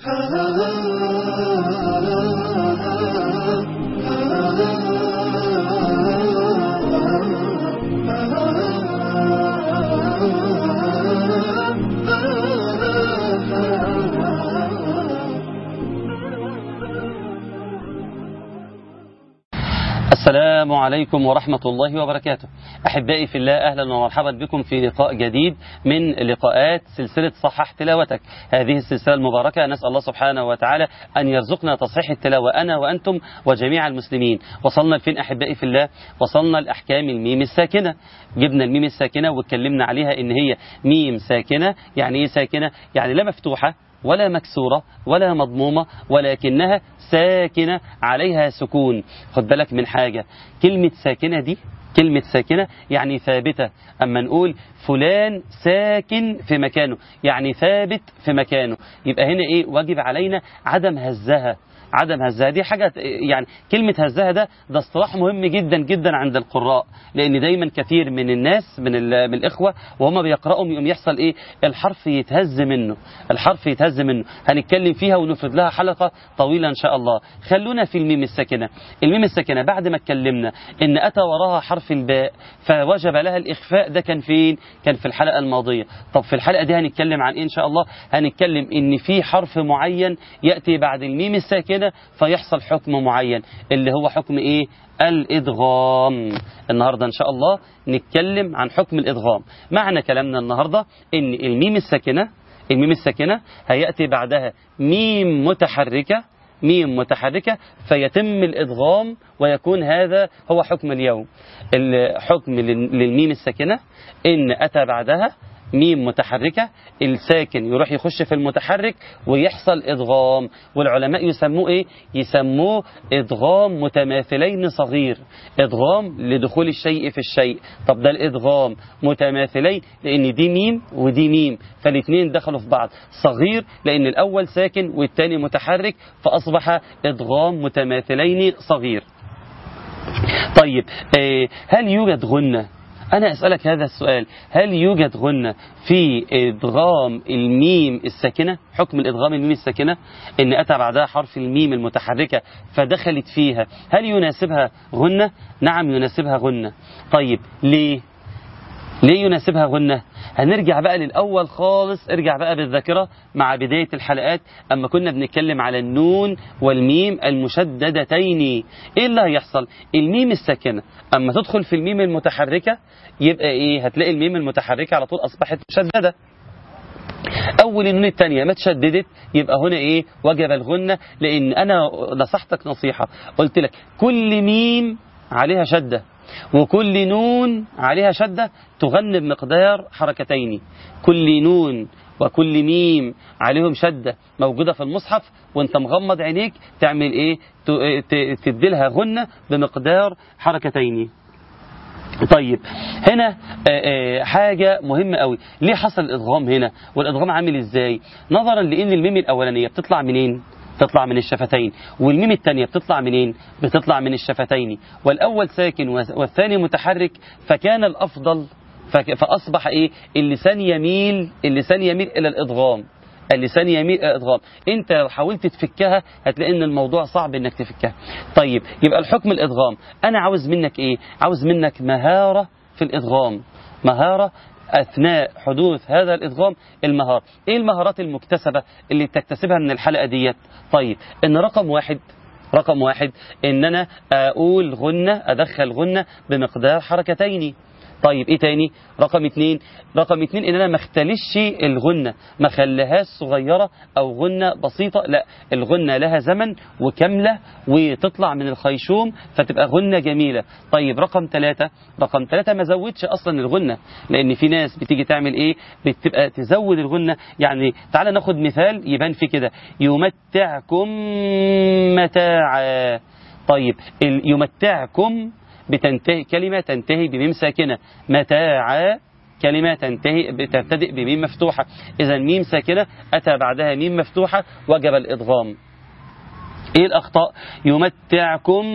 السلام عليكم ورحمة الله وبركاته أحبائي في الله أهلا ومرحبا بكم في لقاء جديد من لقاءات سلسلة صحح تلاوتك هذه السلسلة المباركة نسأل الله سبحانه وتعالى أن يرزقنا تصحيح التلاوة أنا وأنتم وجميع المسلمين وصلنا لفين أحبائي في الله وصلنا لأحكام الميم الساكنة جبنا الميم الساكنة واتكلمنا عليها إن هي ميم ساكنة يعني إيه ساكنة يعني لا مفتوحة ولا مكسورة ولا مضمومة ولكنها ساكنة عليها سكون خد بالك من حاجة كلمة ساكنة دي كلمة ساكنة يعني ثابتة أما نقول فلان ساكن في مكانه يعني ثابت في مكانه يبقى هنا إيه واجب علينا عدم هزها عدم هزها دي حاجة يعني كلمة هزها ده ده اصطلاح مهم جدا جدا عند القراء لأن دايما كثير من الناس من, من الإخوة وهم بيقرأوا يقوم يحصل إيه الحرف يتهز منه الحرف يتهز منه هنتكلم فيها ونفرد لها حلقة طويلة إن شاء الله خلونا في الميم الساكنة الميم الساكنة بعد ما اتكلمنا إن أتى وراها حرف الباء فوجب لها الإخفاء ده كان فين كان في الحلقة الماضية طب في الحلقة دي هنتكلم عن إيه إن شاء الله هنتكلم إن في حرف معين يأتي بعد الميم الساكنة فيحصل حكم معين اللي هو حكم ايه الادغام النهاردة ان شاء الله نتكلم عن حكم الادغام معنى كلامنا النهاردة ان الميم الساكنة الميم الساكنة هيأتي بعدها ميم متحركة ميم متحركة فيتم الإدغام ويكون هذا هو حكم اليوم الحكم للميم الساكنة إن أتى بعدها ميم متحركة الساكن يروح يخش في المتحرك ويحصل إدغام والعلماء يسموه إيه يسموه إدغام متماثلين صغير إدغام لدخول الشيء في الشيء طب ده الإدغام متماثلين لأن دي ميم ودي ميم فالاثنين دخلوا في بعض صغير لأن الأول ساكن والثاني متحرك فأصبح إدغام متماثلين صغير طيب هل يوجد غنة أنا أسألك هذا السؤال هل يوجد غنة في إدغام الميم الساكنة حكم الإدغام الميم الساكنة إن أتى بعدها حرف الميم المتحركة فدخلت فيها هل يناسبها غنة نعم يناسبها غنة طيب ليه ليه يناسبها غنة هنرجع بقى للأول خالص ارجع بقى بالذاكرة مع بداية الحلقات أما كنا بنتكلم على النون والميم المشددتين إيه اللي هيحصل الميم الساكنة أما تدخل في الميم المتحركة يبقى إيه هتلاقي الميم المتحركة على طول أصبحت مشددة أول النون الثانية ما تشددت يبقى هنا إيه وجب الغنة لأن أنا نصحتك نصيحة قلت لك كل ميم عليها شدة وكل نون عليها شدة تغني بمقدار حركتين كل نون وكل ميم عليهم شدة موجودة في المصحف وانت مغمض عينيك تعمل ايه تديلها غنة بمقدار حركتين طيب هنا حاجة مهمة قوي ليه حصل الادغام هنا والادغام عامل ازاي نظرا لان الميم الاولانية بتطلع منين بتطلع من الشفتين والميم الثانية بتطلع منين بتطلع من الشفتين والأول ساكن والثاني متحرك فكان الأفضل فأصبح إيه اللسان يميل اللسان يميل إلى الإضغام اللسان يميل إلى الإضغام أنت لو حاولت تفكها هتلاقي إن الموضوع صعب إنك تفكها طيب يبقى الحكم الإضغام أنا عاوز منك إيه عاوز منك مهارة في الإضغام مهارة أثناء حدوث هذا الإدغام المهارة إيه المهارات المكتسبة اللي تكتسبها من الحلقة ديت طيب إن رقم واحد رقم واحد إن أنا أقول غنة أدخل غنة بمقدار حركتين طيب ايه تاني رقم اتنين رقم اتنين ان انا ما اختلش الغنة ما خليهاش صغيرة او غنة بسيطة لا الغنة لها زمن وكاملة وتطلع من الخيشوم فتبقى غنة جميلة طيب رقم ثلاثة رقم ثلاثة ما زودش اصلا الغنة لان في ناس بتيجي تعمل ايه بتبقى تزود الغنة يعني تعالى ناخد مثال يبان في كده يمتعكم متاعا طيب يمتعكم بتنتهي كلمة تنتهي بميم ساكنة متاعا كلمة تنتهي بتبتدئ بميم مفتوحة إذا ميم ساكنة أتى بعدها ميم مفتوحة وجب الإضغام ايه الاخطاء يمتعكم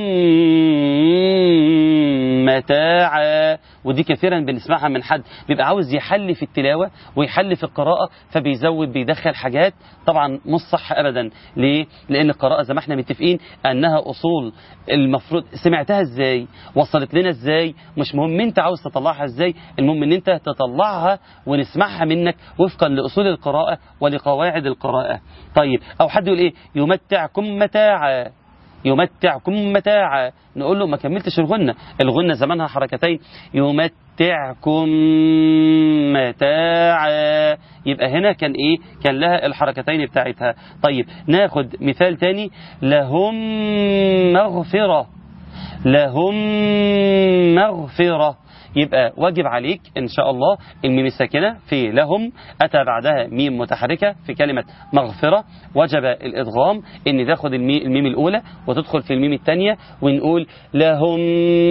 متاعا ودي كثيرا بنسمعها من حد بيبقى عاوز يحل في التلاوه ويحل في القراءه فبيزود بيدخل حاجات طبعا مش صح ابدا ليه لان القراءه زي ما احنا متفقين انها اصول المفروض سمعتها ازاي وصلت لنا ازاي مش مهم انت عاوز تطلعها ازاي المهم ان انت تطلعها ونسمعها منك وفقا لاصول القراءه ولقواعد القراءه طيب او حد يقول ايه يمتعكم متاعا يمتعكم متاعا نقول له ما كملتش الغنة الغنة زمانها حركتين يمتعكم متاعا يبقى هنا كان ايه كان لها الحركتين بتاعتها طيب ناخد مثال تاني لهم مغفرة لهم مغفرة يبقى واجب عليك إن شاء الله الميم الساكنة في لهم أتى بعدها ميم متحركة في كلمة مغفرة وجب الإدغام إن تاخد الميم الأولى وتدخل في الميم الثانية ونقول لهم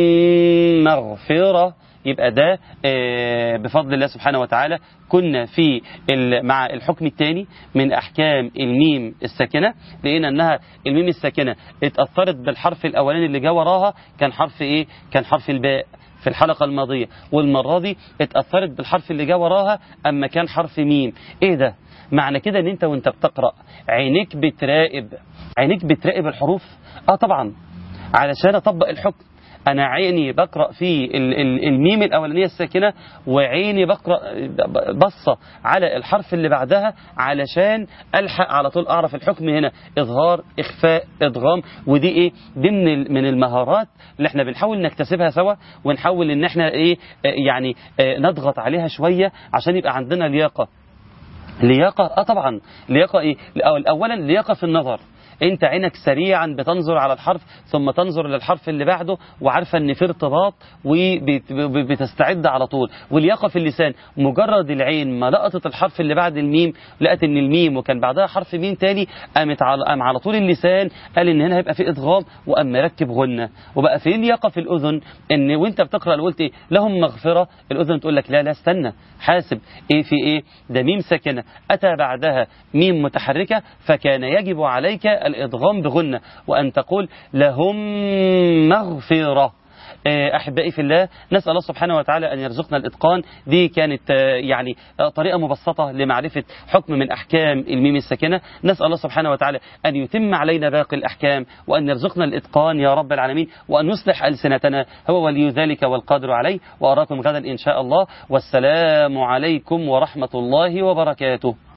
مغفرة يبقى ده بفضل الله سبحانه وتعالى كنا في مع الحكم الثاني من أحكام الميم الساكنة لقينا أنها الميم الساكنة اتأثرت بالحرف الأولاني اللي جاء وراها كان حرف إيه؟ كان حرف الباء في الحلقة الماضية والمرة دي اتأثرت بالحرف اللي جاء وراها أما كان حرف ميم إيه ده معنى كده ان انت وانت بتقرأ عينيك بتراقب عينيك بتراقب الحروف اه طبعا علشان اطبق الحكم انا عيني بقرا في الميم الاولانيه الساكنه وعيني بقرا بصه على الحرف اللي بعدها علشان الحق على طول اعرف الحكم هنا اظهار اخفاء ادغام ودي ايه دي من من المهارات اللي احنا بنحاول نكتسبها سوا ونحاول ان احنا ايه يعني نضغط عليها شويه عشان يبقى عندنا لياقه لياقه اه طبعا لياقه ايه اولا لياقه في النظر انت عينك سريعا بتنظر على الحرف ثم تنظر للحرف اللي بعده وعارفه ان في ارتباط وبتستعد على طول والياقه في اللسان مجرد العين ما لقطت الحرف اللي بعد الميم لقت ان الميم وكان بعدها حرف ميم تاني قامت على قام على طول اللسان قال ان هنا هيبقى في ادغام وقام مركب غنه وبقى في الياقه في الاذن ان وانت بتقرا لو قلت ايه لهم مغفره الاذن تقول لك لا لا استنى حاسب ايه في ايه ده ميم ساكنه اتى بعدها ميم متحركه فكان يجب عليك الإضغام بغنة وأن تقول لهم مغفرة أحبائي في الله نسأل الله سبحانه وتعالى أن يرزقنا الإتقان دي كانت يعني طريقة مبسطة لمعرفة حكم من أحكام الميم الساكنة نسأل الله سبحانه وتعالى أن يتم علينا باقي الأحكام وأن يرزقنا الإتقان يا رب العالمين وأن يصلح ألسنتنا هو ولي ذلك والقادر عليه وأراكم غدا إن شاء الله والسلام عليكم ورحمة الله وبركاته